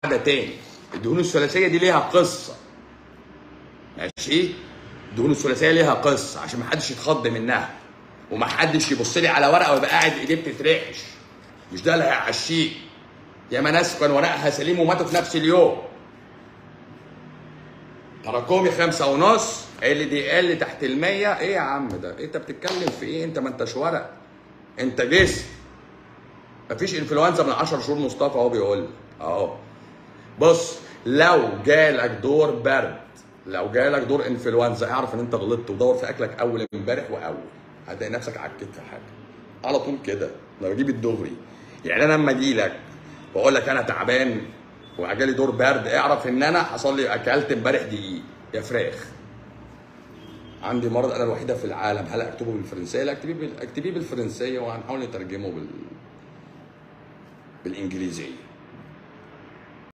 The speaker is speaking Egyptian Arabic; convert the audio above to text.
قاعده تاني الدهون الثلاثيه دي ليها قصه ماشي الدهون الثلاثيه ليها قصه عشان ما حدش يتخض منها وما حدش يبص لي على ورقه ويبقى قاعد ايديه بتترعش مش ده اللي هيعشيك ياما ناس كان ورقها سليم وماتوا في نفس اليوم تراكمي خمسة ونص ال دي ال تحت المية ايه يا عم ده انت بتتكلم في ايه انت ما انتش ورق انت جسم مفيش انفلونزا من 10 شهور مصطفى اهو بيقول لي اهو بص لو جالك دور برد لو جالك دور انفلونزا اعرف ان انت غلطت ودور في اكلك اول امبارح واول هتلاقي نفسك عكيت في حاجه على طول كده انا بجيب الدغري يعني انا لما اجي لك واقول لك انا تعبان وجالي دور برد اعرف ان انا حصل لي اكلت امبارح دقيق يا فراخ عندي مرض انا الوحيده في العالم هل اكتبه بالفرنسيه؟ لا اكتبيه بال... اكتبيه بالفرنسيه وهنحاول نترجمه بال بالانجليزيه